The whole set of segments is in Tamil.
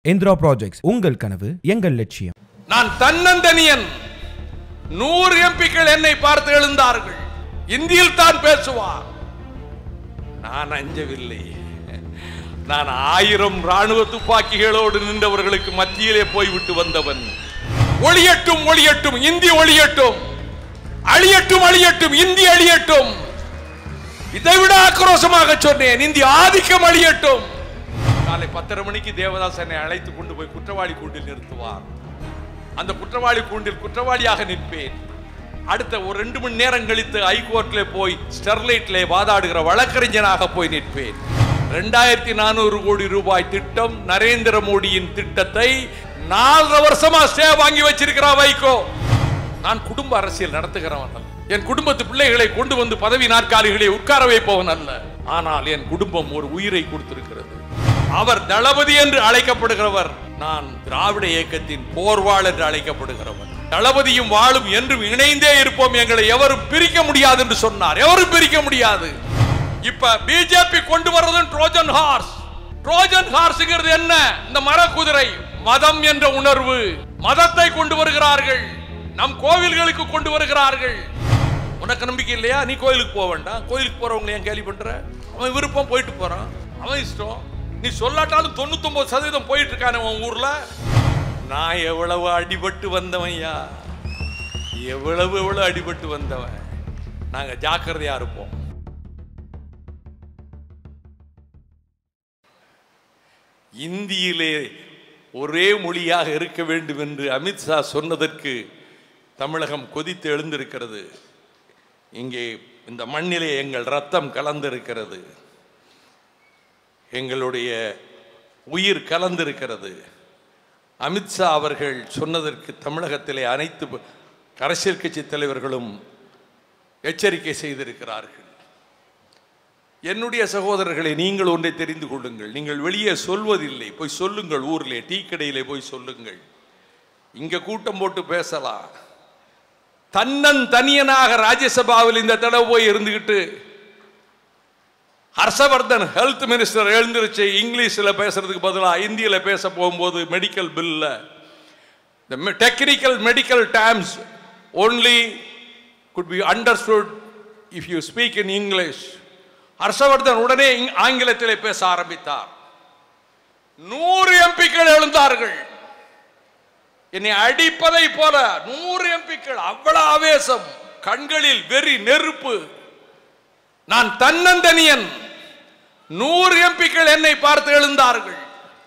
இந்திரா ப்ராஜெக்ட்ஸ் உங்கள் கனவு எங்கள் லட்சியம் நான் தன்னந்தனியன் நூறு எம்பிக்கள் என்னை பார்த்து எழுந்தார்கள் இந்தியில் தான் பேசுவார் நான் அஞ்சவில்லை நான் ஆயிரம் ராணுவ துப்பாக்கிகளோடு நின்றவர்களுக்கு மத்தியிலே போய்விட்டு வந்தவன் ஒளியட்டும் ஒளியட்டும் இந்தி ஒளியட்டும் அழியட்டும் அழியட்டும் இந்தி அழியட்டும் இதைவிட ஆக்ரோஷமாக சொன்னேன் இந்தி ஆதிக்கம் அழியட்டும் காலை பத்தரை மணிக்கு தேவதாஸ் என்னை அழைத்து கொண்டு போய் குற்றவாளி கூண்டில் நிறுத்துவார் அந்த குற்றவாளி கூண்டில் குற்றவாளியாக நிற்பேன் அடுத்த ஒரு ரெண்டு மணி நேரம் கழித்து ஹைகோர்ட்ல போய் ஸ்டெர்லைட்ல வாதாடுகிற வழக்கறிஞனாக போய் நிற்பேன் ரெண்டாயிரத்தி நானூறு கோடி ரூபாய் திட்டம் நரேந்திர மோடியின் திட்டத்தை நாலரை வருஷமா ஸ்டே வாங்கி வச்சிருக்கிறா வைகோ நான் குடும்ப அரசியல் நடத்துகிறவன் அல்ல என் குடும்பத்து பிள்ளைகளை கொண்டு வந்து பதவி நாற்காலிகளை உட்கார வைப்பவன் அல்ல ஆனால் என் குடும்பம் ஒரு உயிரை கொடுத்திருக்கிறது அவர் தளபதி என்று அழைக்கப்படுகிறவர் நான் திராவிட இயக்கத்தின் போர்வாள் என்று அழைக்கப்படுகிறவர் தளபதியும் வாழும் என்றும் இணைந்தே இருப்போம் எங்களை எவரும் பிரிக்க முடியாது என்று சொன்னார் எவரும் பிரிக்க முடியாது இப்ப பிஜேபி கொண்டு வர்றதும் ட்ரோஜன் ஹார்ஸ் ட்ரோஜன் ஹார்ஸ்ங்கிறது என்ன இந்த மரக்குதிரை மதம் என்ற உணர்வு மதத்தை கொண்டு வருகிறார்கள் நம் கோவில்களுக்கு கொண்டு வருகிறார்கள் உனக்கு நம்பிக்கை இல்லையா நீ கோயிலுக்கு போக வேண்டாம் கோயிலுக்கு போறவங்களை ஏன் கேள்வி பண்ற அவன் விருப்பம் போயிட்டு போறான் அவன் இஷ்டம் நீ சொல்லாட்டாலும் தொண்ணூத்தொன்பது சதவீதம் போயிட்டு இருக்கானே உன் ஊர்ல நான் எவ்வளவு அடிபட்டு வந்தவன்யா எவ்வளவு எவ்வளவு அடிபட்டு வந்தவன் நாங்க ஜாக்கிரதையா இருப்போம் இந்தியிலே ஒரே மொழியாக இருக்க வேண்டும் என்று அமித்ஷா சொன்னதற்கு தமிழகம் கொதித்து எழுந்திருக்கிறது இங்கே இந்த மண்ணிலே எங்கள் ரத்தம் கலந்திருக்கிறது எங்களுடைய உயிர் கலந்திருக்கிறது அமித்ஷா அவர்கள் சொன்னதற்கு தமிழகத்திலே அனைத்து ப- அரசியல் கட்சி தலைவர்களும் எச்சரிக்கை செய்திருக்கிறார்கள் என்னுடைய சகோதரர்களை நீங்கள் ஒன்றை தெரிந்து கொள்ளுங்கள் நீங்கள் வெளியே சொல்வதில்லை போய் சொல்லுங்கள் ஊரிலே டீ கடையிலே போய் சொல்லுங்கள் இங்க கூட்டம் போட்டு பேசலாம் தன்னன் தனியனாக ராஜ்யசபாவில் இந்த தடவை போய் இருந்துகிட்டு ஹர்ஷவர்தன் ஹெல்த் மினிஸ்டர் எழுந்திருச்சு இங்கிலீஷில் பேசுறதுக்கு பதிலாக இந்தியில் பேச போகும்போது மெடிக்கல் பில்ல the technical medical terms only could be understood if you speak in English Harshvardhan உடனே இங்- ஆங்கிலத்திலே பேச ஆரம்பித்தார் நூறு எம்பிக்கள் எழுந்தார்கள் என்னை அடிப்பதை போல நூறு எம்பிக்கள் அவ்வளவு ஆவேசம் கண்களில் வெறி நெருப்பு நான் தன்னந்தனியன் நூறு எம்பிக்கள் என்னை பார்த்து எழுந்தார்கள்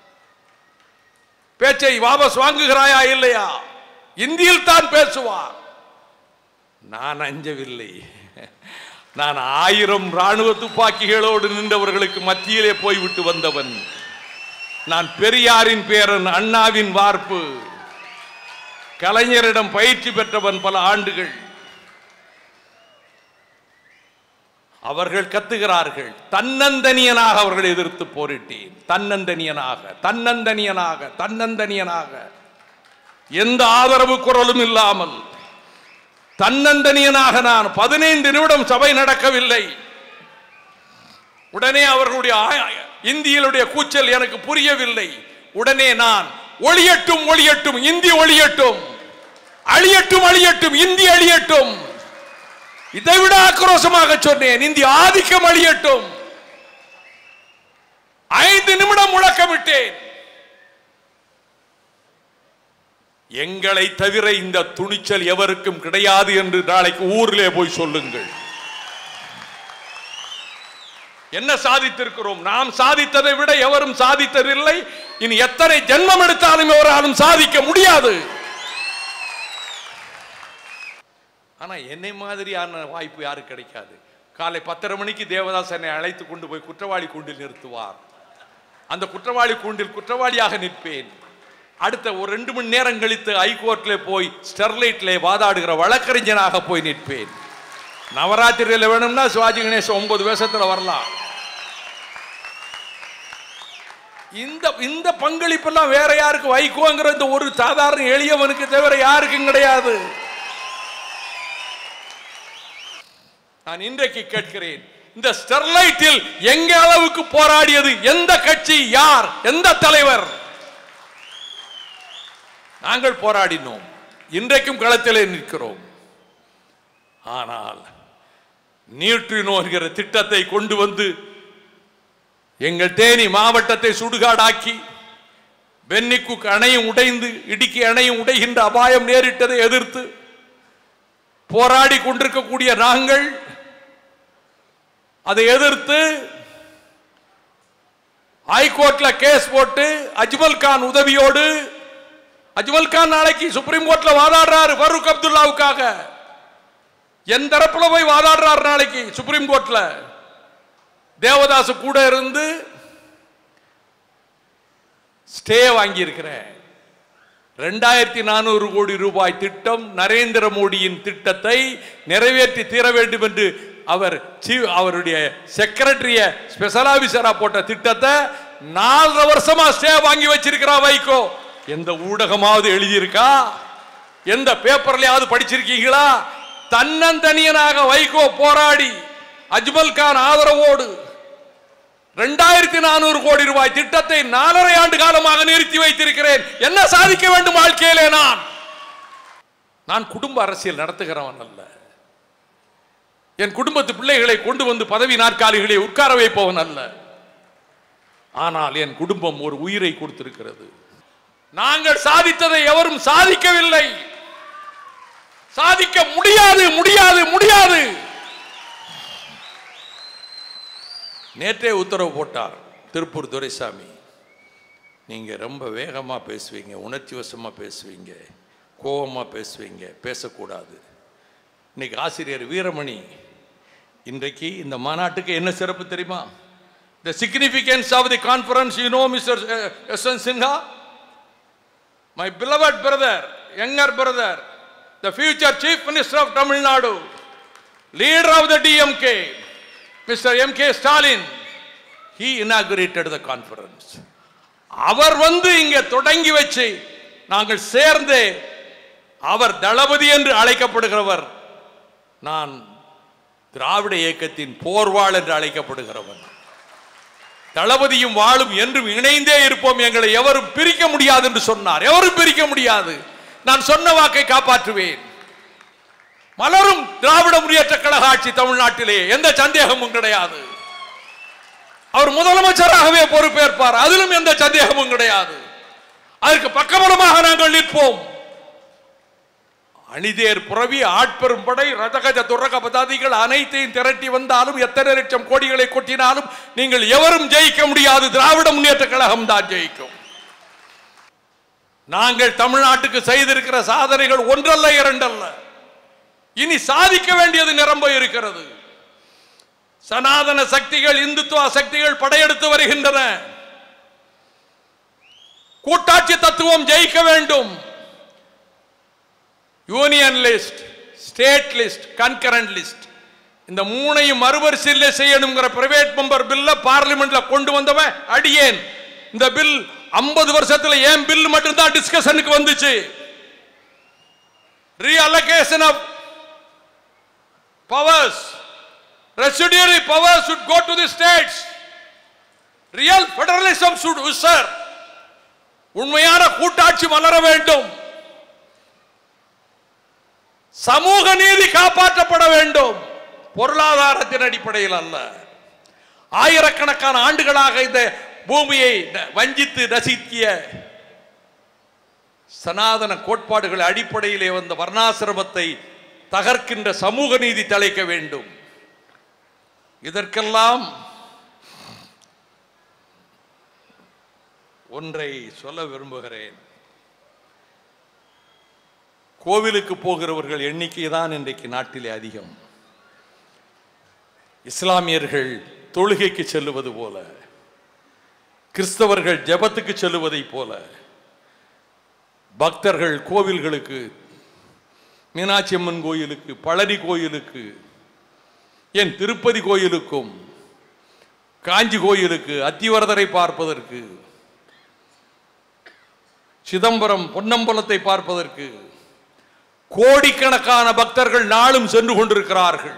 பேச்சை வாபஸ் வாங்குகிறாயா இல்லையா இந்தியில் தான் பேசுவார் நான் அஞ்சவில்லை நான் ஆயிரம் ராணுவ துப்பாக்கிகளோடு நின்றவர்களுக்கு மத்தியிலே போய்விட்டு வந்தவன் நான் பெரியாரின் பேரன் அண்ணாவின் வார்ப்பு கலைஞரிடம் பயிற்சி பெற்றவன் பல ஆண்டுகள் அவர்கள் கத்துகிறார்கள் தன்னந்தனியனாக அவர்களை எதிர்த்து போரிட்டேன் தன்னந்தனியனாக தன்னந்தனியனாக தன்னந்தனியனாக எந்த ஆதரவு குரலும் இல்லாமல் தன்னந்தனியனாக நான் பதினைந்து நிமிடம் சபை நடக்கவில்லை உடனே அவர்களுடைய ஆ- இந்தியலுடைய கூச்சல் எனக்கு புரியவில்லை உடனே நான் ஒளியட்டும் ஒளியட்டும் இந்தி ஒளியட்டும் அழியட்டும் அழியட்டும் இந்தி அழியட்டும் இதைவிட ஆக்ரோஷமாக சொன்னேன் இந்தி ஆதிக்கம் அழியட்டும் ஐந்து நிமிடம் முழக்கமிட்டேன் எங்களை தவிர இந்த துணிச்சல் எவருக்கும் கிடையாது என்று நாளைக்கு ஊரிலே போய் சொல்லுங்கள் என்ன சாதித்திருக்கிறோம் நாம் சாதித்ததை விட எவரும் சாதித்ததில்லை இனி எத்தனை ஜென்மம் எடுத்தாலும் எவராலும் சாதிக்க முடியாது ஆனா என்னை மாதிரியான வாய்ப்பு யாருக்கு கிடைக்காது காலை பத்தரை மணிக்கு தேவதாஸ் என்னை அழைத்து கொண்டு போய் குற்றவாளி கூண்டில் நிறுத்துவார் அந்த குற்றவாளி கூண்டில் குற்றவாளியாக நிற்பேன் அடுத்த ஒரு ரெண்டு மணி நேரம் கழித்து ஹைகோர்ட்ல போய் ஸ்டெர்லைட்ல வாதாடுகிற வழக்கறிஞனாக போய் நிற்பேன் நவராத்திரியில் வேணும்னா சிவாஜி கணேசன் ஒன்பது வேஷத்துல வரலாம் இந்த இந்த பங்களிப்பெல்லாம் வேற யாருக்கு வைகோங்கிற இந்த ஒரு சாதாரண எளியவனுக்கு தவிர யாருக்கும் கிடையாது நான் இன்றைக்கு கேட்கிறேன் இந்த ஸ்டெர்லைட்டில் எங்க அளவுக்கு போராடியது எந்த கட்சி யார் எந்த தலைவர் நாங்கள் போராடினோம் இன்றைக்கும் களத்திலே நிற்கிறோம் ஆனால் நியூட்ரினோ என்கிற திட்டத்தை கொண்டு வந்து எங்கள் தேனி மாவட்டத்தை சுடுகாடாக்கி பென்னிக்குக் அணையும் உடைந்து இடுக்கி அணையும் உடைகின்ற அபாயம் நேரிட்டதை எதிர்த்து போராடி கொண்டிருக்கக்கூடிய நாங்கள் அதை எதிர்த்து ஹைகோர்ட்ல கேஸ் போட்டு அஜ்மல் கான் உதவியோடு அஜ்மல் கான் நாளைக்கு சுப்ரீம் கோர்ட்ல வாதாடுறாரு ஃபருக் அப்துல்லாவுக்காக என் தரப்புல போய் வாதாடுறாரு நாளைக்கு சுப்ரீம் கோர்ட்ல தேவதாஸ் கூட இருந்து ஸ்டே வாங்கி இருக்கிறேன் ரெண்டாயிரத்தி நானூறு கோடி ரூபாய் திட்டம் நரேந்திர மோடியின் திட்டத்தை நிறைவேற்றி தீர வேண்டும் என்று அவர் chief- அவருடைய செக்ரட்டரிய ஸ்பெஷல் ஆபீசரா போட்ட திட்டத்தை நாலரை வருஷமா ஸ்டே வாங்கி வச்சிருக்கிறா வைகோ எந்த ஊடகமாவது எழுதியிருக்கா எந்த பேப்பர்லயாவது படிச்சிருக்கீங்களா தன்னந்தனியனாக வைகோ போராடி அஜ்மல் கான் ஆதரவோடு ரெண்டாயிரத்தி நானூறு கோடி ரூபாய் திட்டத்தை நாலரை ஆண்டு காலமாக நிறுத்தி வைத்திருக்கிறேன் என்ன சாதிக்க வேண்டும் வாழ்க்கையிலே நான் நான் குடும்ப அரசியல் நடத்துகிறவன் அல்ல என் குடும்பத்து பிள்ளைகளை கொண்டு வந்து பதவி நாற்காலிகளை உட்கார வைப்பவன் அல்ல ஆனால் என் குடும்பம் ஒரு உயிரை கொடுத்திருக்கிறது நாங்கள் சாதித்ததை எவரும் சாதிக்கவில்லை சாதிக்க முடியாது முடியாது முடியாது நேற்றே உத்தரவு போட்டார் திருப்பூர் துரைசாமி நீங்க ரொம்ப வேகமா பேசுவீங்க உணர்ச்சி வசமா பேசுவீங்க கோபமா பேசுவீங்க பேசக்கூடாது இன்னைக்கு ஆசிரியர் வீரமணி இன்றைக்கு இந்த மாநாட்டுக்கு என்ன சிறப்பு தெரியுமா the significance of the conference you know mister S N Sinha my beloved brother younger brother the future chief minister of tamil nadu leader of the dmk mr mk stalin he inaugurated the conference அவர் வந்து இங்க தொடங்கி வச்சு நாங்கள் சேர்ந்து அவர் தளபதி என்று அழைக்கப்படுகிறவர் நான் திராவிட இயக்கத்தின் போர்வாள் என்று அழைக்கப்படுகிறவன் தளபதியும் வாழும் என்றும் இணைந்தே இருப்போம் எங்களை எவரும் பிரிக்க முடியாது என்று சொன்னார் எவரும் பிரிக்க முடியாது நான் சொன்ன வாக்கை காப்பாற்றுவேன் மலரும் திராவிட முன்னேற்ற கழக ஆட்சி தமிழ்நாட்டிலே எந்த சந்தேகமும் கிடையாது அவர் முதலமைச்சராகவே பொறுப்பேற்பார் அதிலும் எந்த சந்தேகமும் கிடையாது அதற்கு பக்கபலமாக நாங்கள் நிற்போம் அணிதேர் புறவி ஆட்பெரும் படை ரதகஜ துரக பதாதிகள் அனைத்தையும் திரட்டி வந்தாலும் எத்தனை லட்சம் கோடிகளை கொட்டினாலும் நீங்கள் எவரும் ஜெயிக்க முடியாது திராவிட முன்னேற்ற கழகம் தான் ஜெயிக்கும் நாங்கள் தமிழ்நாட்டுக்கு செய்திருக்கிற சாதனைகள் ஒன்றல்ல இரண்டல்ல இனி சாதிக்க வேண்டியது நிரம்ப இருக்கிறது சனாதன சக்திகள் இந்துத்துவ சக்திகள் படையெடுத்து வருகின்றன கூட்டாட்சி தத்துவம் ஜெயிக்க வேண்டும் union list state list concurrent list இந்த மூணையும் மறுபரிசீலனை செய்யணுங்கிற பிரைவேட் மெம்பர் பில்ல பார்லிமெண்ட்ல கொண்டு வந்தவன் அடியேன் இந்த பில் 50 வருஷத்துல ஏன் பில் மட்டும் தான் டிஸ்கஷனுக்கு வந்துச்சு reallocation of powers residuary powers should go to the states real federalism should usher உண்மையான கூட்டாட்சி மலர வேண்டும் சமூக நீதி காப்பாற்றப்பட வேண்டும் பொருளாதாரத்தின் அடிப்படையில் அல்ல ஆயிரக்கணக்கான ஆண்டுகளாக இந்த பூமியை ந- வஞ்சித்து நசித்திய சனாதன கோட்பாடுகள் அடிப்படையிலே வந்த வர்ணாசிரமத்தை தகர்க்கின்ற சமூக நீதி தலைக்க வேண்டும் இதற்கெல்லாம் ஒன்றை சொல்ல விரும்புகிறேன் கோவிலுக்கு போகிறவர்கள் எண்ணிக்கை தான் இன்றைக்கு நாட்டிலே அதிகம் இஸ்லாமியர்கள் தொழுகைக்கு செல்லுவது போல கிறிஸ்தவர்கள் ஜெபத்துக்கு செல்லுவதைப் போல பக்தர்கள் கோவில்களுக்கு மீனாட்சி அம்மன் கோயிலுக்கு பழனி கோயிலுக்கு என் திருப்பதி கோயிலுக்கும் காஞ்சி கோயிலுக்கு அத்திவரதரை பார்ப்பதற்கு சிதம்பரம் பொன்னம்பலத்தை பார்ப்பதற்கு கோடிக்கணக்கான பக்தர்கள் நாளும் சென்று கொண்டிருக்கிறார்கள்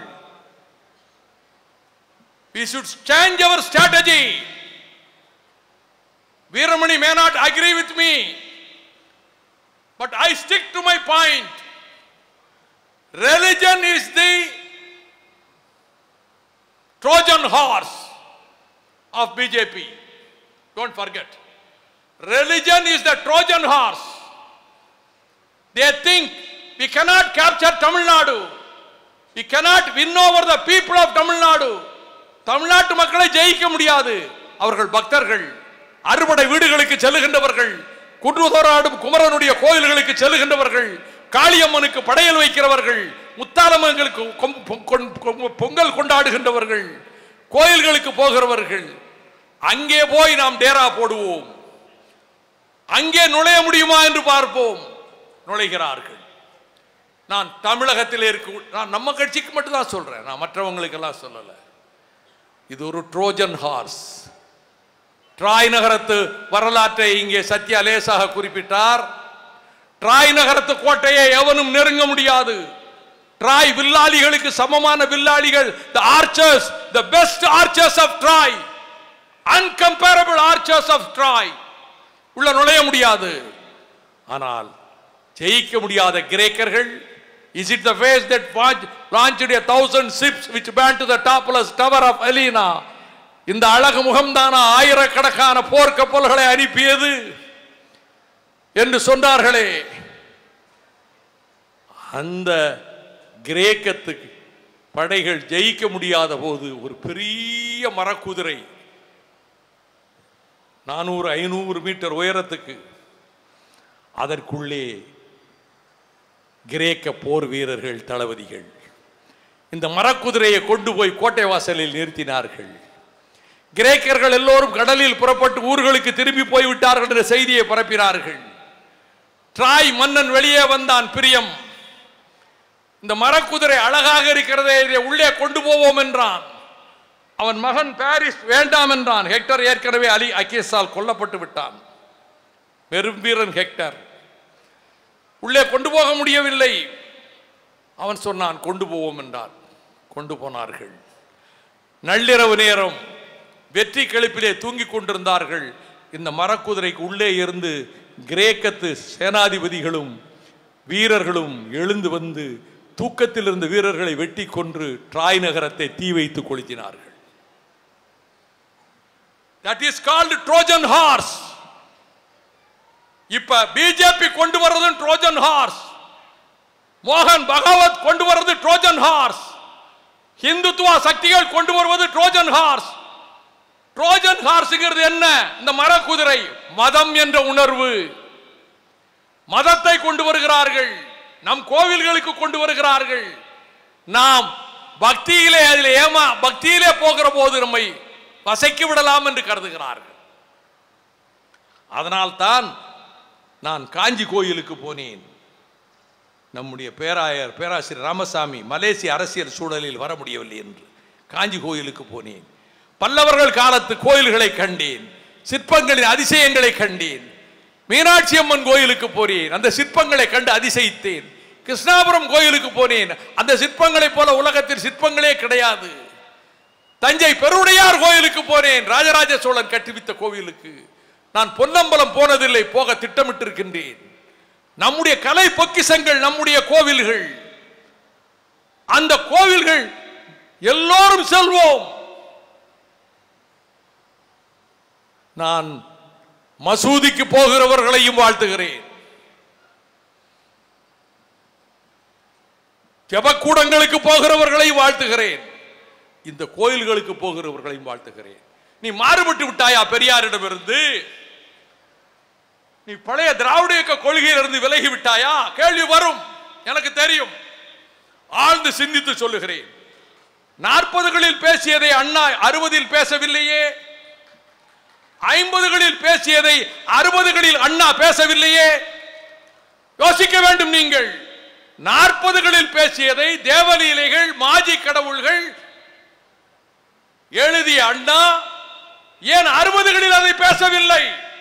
we should change our strategy Veeramani may not agree with me But I stick to my point. Religion is the Trojan horse of BJP. Don't forget. Religion is the Trojan horse. They think we cannot capture Tamil Nadu. We cannot win over the people of Tamil Nadu. தமிழ்நாட்டு மக்களை ஜெயிக்க முடியாது அவர்கள் பக்தர்கள் அறுபடை வீடுகளுக்கு செல்லுகின்றவர்கள் குன்றுதோராடும் குமரனுடைய கோயில்களுக்கு செல்லுகின்றவர்கள் காளியம்மனுக்கு படையல் வைக்கிறவர்கள் முத்தாலம்மங்களுக்கு கொம்- பொங்- கொண்- கொம்- பொங்கல் கொண்டாடுகின்றவர்கள் கோயில்களுக்கு போகிறவர்கள் அங்கே போய் நாம் டேரா போடுவோம் அங்கே நுழைய முடியுமா என்று பார்ப்போம் நுழைகிறார்கள் நான் தமிழகத்தில் இருக்க நான் நம்ம கட்சிக்கு மட்டும் தான் சொல்றேன் நான் மற்றவங்களுக்கெல்லாம் சொல்லல இது ஒரு ட்ரோஜன் ஹார்ஸ் ட்ராய் நகரத்து வரலாற்றை இங்கே சத்யா லேசாக குறிப்பிட்டார் ட்ராய் நகரத்து கோட்டையை எவனும் நெருங்க முடியாது ட்ராய் வில்லாளிகளுக்கு சமமான வில்லாளிகள் the archers the best archers of Troy uncomparable archers of Troy உள்ள நுழைய முடியாது ஆனால் ஜெயிக்க முடியாத கிரேக்கர்கள் is it the face that launched a thousand ships which burned to the topless tower of Elena இந்த அழகு முகம்தானா ஆயிரக்கணக்கான போர்க்கப்பல்களை அனுப்பியது என்று சொன்னார்களே அந்த கிரேக்கத்துக்கு படைகள் ஜெயிக்க முடியாத போது ஒரு பெரிய மரக்குதிரை நானூறு ஐநூறு மீட்டர் உயரத்துக்கு அதற்குள்ளே கிரேக்க போர் வீரர்கள் தளபதிகள் இந்த மரக்குதிரையை கொண்டு போய் கோட்டை வாசலில் நிறுத்தினார்கள் கிரேக்கர்கள் எல்லோரும் கடலில் புறப்பட்டு ஊர்களுக்கு திரும்பி போய்விட்டார்கள் என்ற செய்தியை பரப்பினார்கள் ட்ராய் மன்னன் வெளியே வந்தான் பிரியம் இந்த மரக்குதிரை அழகாக இருக்கிறதே இதை உள்ளே கொண்டு போவோம் என்றான் அவன் மகன் பாரிஸ் வேண்டாம் என்றான் ஹெக்டர் ஏற்கனவே அலி அக்கேஸால் கொல்லப்பட்டு விட்டான் பெரும் வீரன் ஹெக்டர் உள்ளே கொண்டு போக முடியவில்லை அவன் சொன்னான் கொண்டு போவோம் என்றான் கொண்டு போனார்கள் நள்ளிரவு நேரம் வெற்றி கழிப்பிலே தூங்கிக் கொண்டிருந்தார்கள் இந்த மரக்குதிரைக்கு உள்ளே இருந்து கிரேக்கத்து சேனாதிபதிகளும் வீரர்களும் எழுந்து வந்து தூக்கத்தில் இருந்த வீரர்களை வெட்டி கொன்று ட்ராய் நகரத்தை தீ வைத்து கொளுத்தினார்கள் that is called Trojan horse இப்ப பிஜேபி கொண்டு வர்றது ட்ரோஜன் ஹார்ஸ் மோகன் பகவத் கொண்டு வர்றது ட்ரோஜன் ஹார்ஸ் இந்துத்துவ சக்திகள் கொண்டு வருவது ட்ரோஜன் ஹார்ஸ் ட்ரோஜன் ஹார்ஸ்ங்கிறது என்ன இந்த மரக்குதிரை மதம் என்ற உணர்வு மதத்தை கொண்டு வருகிறார்கள் நம் கோவில்களுக்கு கொண்டு வருகிறார்கள் நாம் பக்தியிலே அதில் ஏமா பக்தியிலே போகிற போது நம்மை வசைக்கு விடலாம் என்று கருதுகிறார்கள் அதனால்தான் நான் காஞ்சி கோயிலுக்கு போனேன் நம்முடைய பேராயர் பேராசிரியர் ராமசாமி மலேசிய அரசியல் சூழலில் வர முடியவில்லை என்று காஞ்சி கோயிலுக்கு போனேன் பல்லவர்கள் காலத்து கோயில்களை கண்டேன் சிற்பங்களின் அதிசயங்களை கண்டேன் மீனாட்சி அம்மன் கோயிலுக்கு போனேன் அந்த சிற்பங்களை கண்டு அதிசயித்தேன் கிருஷ்ணாபுரம் கோயிலுக்கு போனேன் அந்த சிற்பங்களைப் போல உலகத்தில் சிற்பங்களே கிடையாது தஞ்சை பெருவுடையார் கோயிலுக்கு போனேன் ராஜராஜ சோழன் கட்டுவித்த கோவிலுக்கு நான் பொன்னம்பலம் போனதில்லை போக திட்டமிட்டிருக்கின்றேன் நம்முடைய கலை பொக்கிசங்கள் நம்முடைய கோவில்கள் அந்த கோவில்கள் எல்லோரும் செல்வோம் நான் மசூதிக்கு போகிறவர்களையும் வாழ்த்துகிறேன் ஜபக்கூடங்களுக்கு போகிறவர்களையும் வாழ்த்துகிறேன் இந்த கோயில்களுக்கு போகிறவர்களையும் வாழ்த்துகிறேன் நீ மாறுபட்டு விட்டாயா பெரியாரிடமிருந்து நீ பழைய திராவிட இயக்க கொள்கையிலிருந்து விலகி விட்டாயா கேள்வி வரும் எனக்கு தெரியும் ஆழ்ந்து சிந்தித்து சொல்லுகிறேன் நாற்பதுகளில் பேசியதை அண்ணா அறுபதில் பேசவில்லையே ஐம்பதுகளில் பேசியதை அறுபதுகளில் அண்ணா பேசவில்லையே யோசிக்க வேண்டும் நீங்கள் நாற்பதுகளில் பேசியதை தேவலீலைகள் மாஜி கடவுள்கள் எழுதிய அண்ணா ஏன் அறுபதுகளில் அதை பேசவில்லை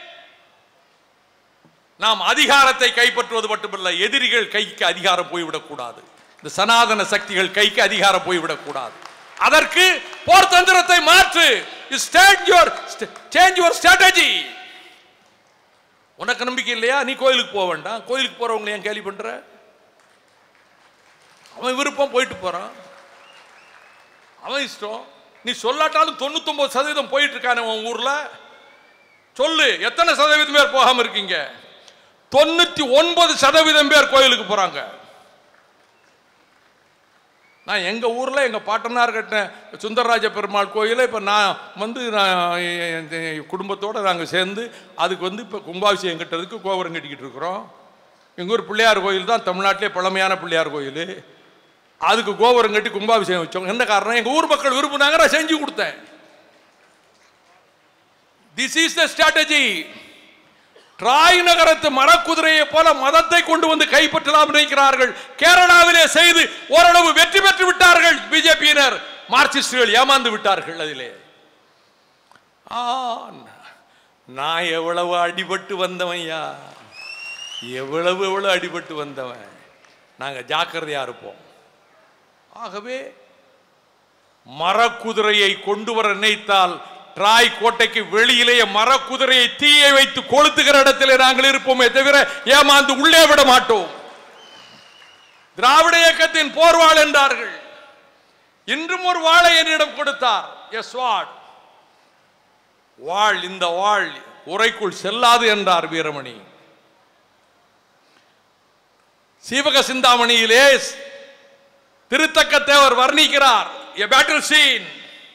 நாம் அதிகாரத்தை கைப்பற்றுவது மட்டுமல்ல எதிரிகள் கைக்கு அதிகாரம் போய்விடக் கூடாது இந்த சனாதன சக்திகள் கைக்கு அதிகாரம் போய்விடக் கூடாது அதற்கு போர் தந்திரத்தை மாற்று change your change your strategy உனக்கு நம்பிக்கை இல்லையா நீ கோயிலுக்கு போக வேண்டாம் கோயிலுக்கு போறவங்களை ஏன் கேலி பண்ற அவன் விருப்பம் போயிட்டு போறான் அவன் இஷ்டம் நீ சொல்லாட்டாலும் தொண்ணூத்தொன்பது சதவீதம் போயிட்டு இருக்கானே உன் ஊர்ல சொல்லு எத்தனை சதவீதம் பேர் போகாம இருக்கீங்க தொண்ணூத்தி ஒன்பது சதவீதம் பேர் கோயிலுக்கு போறாங்க நான் எங்க ஊர்ல எங்க பாட்டனார் கட்டின சுந்தரராஜ பெருமாள் கோயிலை இப்ப நான் வந்து நான் என் என் குடும்பத்தோட நாங்க சேர்ந்து அதுக்கு வந்து இப்ப கும்பாபிஷேகம் கட்டுறதுக்கு கோபுரம் கட்டிக்கிட்டு இருக்கிறோம் எங்க ஊர் பிள்ளையார் கோயில் தான் தமிழ்நாட்டிலே பழமையான பிள்ளையார் கோயில் அதுக்கு கோபுரம் கட்டி கும்பாபிஷேகம் வச்சோம் என்ன காரணம் எங்க ஊர் மக்கள் விரும்பினாங்க நான் செஞ்சு கொடுத்தேன் this is the strategy Troy நகரத்து மரக்குதிரையை போல மதத்தை கொண்டு வந்து கைப்பற்றலாம் நினைக்கிறார்கள் கேரளாவிலே செய்து ஓரளவு வெற்றி பெற்று விட்டார்கள் பிஜேபியினர் மார்க்சிஸ்டுகள் ஏமாந்து விட்டார்கள் அதிலே ஆ, நான் எவ்வளவு அடிபட்டு வந்தவன்யா எவ்வளவு எவ்வளவு அடிபட்டு வந்தவன் நாங்க ஜாக்கிரதையா இருப்போம் ஆகவே மரக்குதிரையை கொண்டு வர நினைத்தால் ட்ராய் கோட்டைக்கு வெளியிலேயே மரக்குதிரையை தீயை வைத்து கொளுத்துகிற இடத்திலே நாங்கள் இருப்போமே தவிர ஏமாந்து உள்ளே விட மாட்டோம் திராவிட இயக்கத்தின் போர்வாள் என்றார்கள் இன்றும் ஒரு வாளை என்னிடம் கொடுத்தார் எஸ் வாட் வாழ் இந்த வாழ் உரைக்குள் செல்லாது என்றார் வீரமணி சீவக சிந்தாமணியிலே திருத்தக்க தேவர் வர்ணிக்கிறார் a battle scene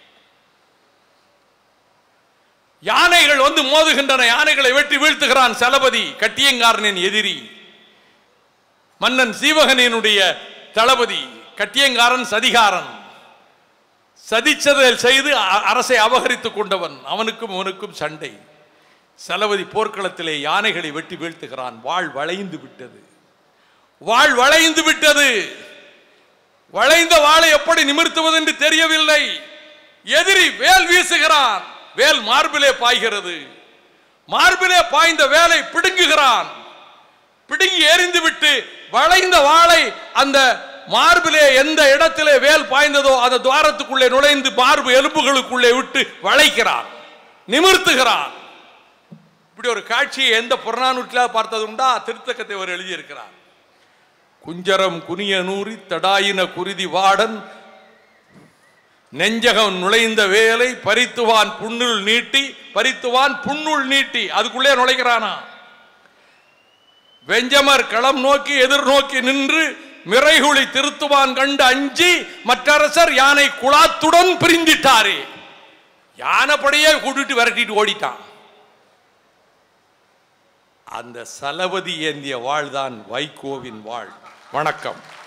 யானைகள் வந்து மோதுகின்றன யானைகளை வெட்டி வீழ்த்துகிறான் சலபதி கட்டியங்காரனின் எதிரி மன்னன் சீவகனினுடைய தளபதி கட்டியங்காரன் சதிகாரன் சதிச்சதல் செய்து அ- அரசை அபகரித்துக் கொண்டவன் அவனுக்கும் அவனுக்கும் சண்டை சலபதி போர்க்களத்திலே யானைகளை வெட்டி வீழ்த்துகிறான் வாழ் வளைந்து விட்டது வாழ் வளைந்து விட்டது வளைந்த வாளை எப்படி நிமிர்த்துவது என்று தெரியவில்லை எதிரி வேல் வீசுகிறான் வேல் மார்பிலே பாய்கிறது மார்பிலே பாய்ந்த வேலை பிடுங்குகிறான் பிடுங்கி எறிந்து விட்டு வளைந்த வாளை அந்த மார்பிலே எந்த இடத்திலே வேல் பாய்ந்ததோ அந்த துவாரத்துக்குள்ளே நுழைந்து மார்பு எலும்புகளுக்குள்ளே விட்டு வளைக்கிறான் நிமிர்த்துகிறான் இப்படி ஒரு காட்சியை எந்த புறநானூற்றில் பார்த்தது உண்டா திருத்தக்கத்தை அவர் எழுதியிருக்கிறார் குஞ்சரம் குனிய நூறி தடாயின குருதி வாடன் நெஞ்சகம் நுழைந்த வேலை பறித்துவான் புண்ணுள் நீட்டி பறித்துவான் புண்ணுள் நீட்டி அதுக்குள்ளே நுழைக்கிறானா வெஞ்சமர் களம் நோக்கி எதிர்நோக்கி நின்று மிறைகுழி திருத்துவான் கண்டு அஞ்சி மற்றரசர் யானை குழாத்துடன் பிரிந்திட்டாரே யானைப்படையே கூட்டிட்டு விரட்டிட்டு ஓடிட்டான் அந்த சலபதி ஏந்திய வாழ்தான் வைகோவின் வாழ் வணக்கம்